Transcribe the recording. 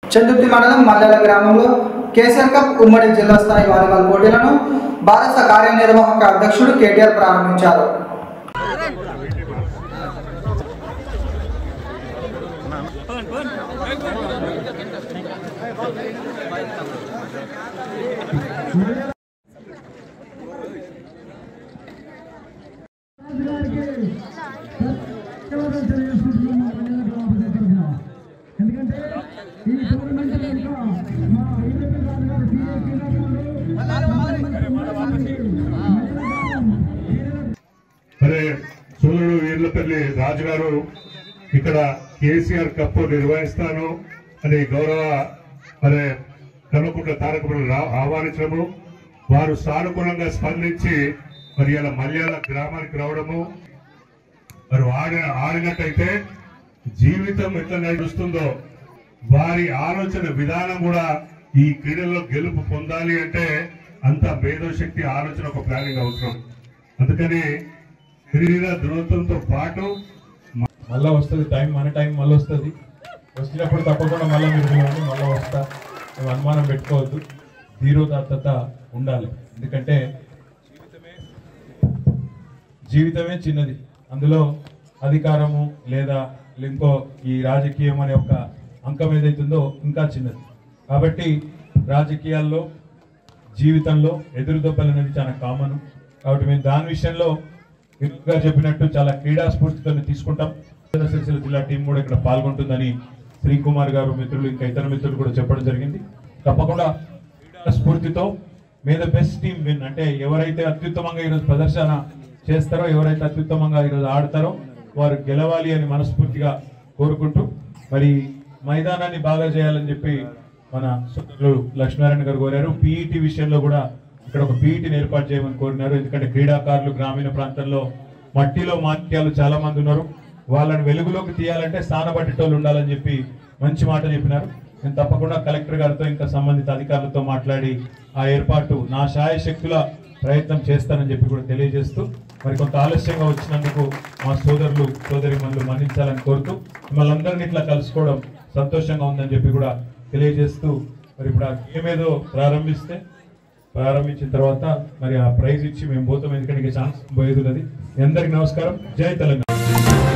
చందుర్తి మండలం మల్లెల గ్రామంలో కేసీఆర్ కప్ ఉమ్మడి జిల్లా స్థాయి వాలీబాల్ పోటీలను భారత కార్యనిర్వాహక అధ్యక్షుడు కేటీఆర్ ప్రారంభించారు ఎందుకంటే ఈ టోర్నమెంట్ కనుక మా ఐదెబ్బి రాజు గారు మరి సోదరుడు వీర్లపల్లి రాజు గారు ఇక్కడ కేసీఆర్ కప్ నిర్వహిస్తాను అని గౌరవ మరి కనుకుంట తారకములు ఆహ్వానించడము వారు సానుకూలంగా స్పందించి మరి ఇలా మల్యాల గ్రామానికి రావడము మరి ఆడిన ఆడినట్టయితే జీవితం ఎట్లా నడుస్తుందో వారి ఆలోచన విధానం కూడా ఈ క్రీడల్లో గెలుపు పొందాలి అంటే అంత మేధోశక్తి ఆలోచన ఒక ప్లానింగ్ అవసరం అందుకని క్రీడ ధృవత్వంతో పాటు మళ్ళీ వస్తుంది టైం మన టైం మళ్ళీ వస్తుంది వచ్చినప్పుడు తప్పకుండా మళ్ళీ మీరు చూడండి మళ్ళీ వస్తా నువ్వు అనుమానం పెట్టుకోవద్దు ధీరోదాత్తత ఉండాలి ఎందుకంటే జీవితమే జీవితమే చిన్నది అందులో అధికారము లేదా ఇంకో ఈ రాజకీయం అనే ఒక అంకం ఏదైతుందో ఇంకా చిన్నది కాబట్టి రాజకీయాల్లో జీవితంలో ఎదురు దెబ్బలు అనేది చాలా కామన్ కాబట్టి మేము దాని విషయంలో ఇంకా చెప్పినట్టు చాలా క్రీడా స్ఫూర్తితో తీసుకుంటాం సిరిసిల్ల జిల్లా టీం కూడా ఇక్కడ పాల్గొంటుందని శ్రీకుమార్ గారు మిత్రులు ఇంకా ఇతర మిత్రులు కూడా చెప్పడం జరిగింది తప్పకుండా క్రీడా స్ఫూర్తితో may the best team win అంటే ఎవరైతే అత్యుత్తమంగా ఈరోజు ప్రదర్శన చేస్తారో ఎవరైతే అత్యుత్తమంగా ఈరోజు ఆడతారో వారు గెలవాలి అని మనస్ఫూర్తిగా కోరుకుంటూ మరి మైదానాన్ని బాగా చేయాలని చెప్పి మన సోదరులు లక్ష్మీనారాయణ గారు కోరారు పీఈటీ విషయంలో కూడా ఇక్కడ ఒక పీఈటీని ఏర్పాటు చేయమని కోరినారు ఎందుకంటే క్రీడాకారులు గ్రామీణ ప్రాంతంలో మట్టిలో మాట్యాలు చాలా మంది ఉన్నారు వాళ్ళని వెలుగులోకి తీయాలంటే స్థానపట్టేటోళ్ళు ఉండాలని చెప్పి మంచి మాట చెప్పినారు నేను తప్పకుండా కలెక్టర్ గారితో ఇంకా సంబంధిత అధికారులతో మాట్లాడి ఆ ఏర్పాటు నా శాయశక్తుల ప్రయత్నం చేస్తానని చెప్పి కూడా తెలియజేస్తూ మరి కొంత ఆలస్యంగా వచ్చినందుకు మా సోదరులు సోదరి మనులు మన్నించాలని కోరుతూ మిమ్మల్ని అందరినీ ఇట్లా కలుసుకోవడం సంతోషంగా ఉందని చెప్పి కూడా తెలియజేస్తూ మరి ఇప్పుడు ఆ గేమ్ ఏదో ప్రారంభిస్తే ప్రారంభించిన తర్వాత మరి ఆ ప్రైజ్ ఇచ్చి మేము పోతాం ఎందుకంటే ఛాన్స్ పోయేది ఉన్నది మీ అందరికీ నమస్కారం జై తెలంగాణ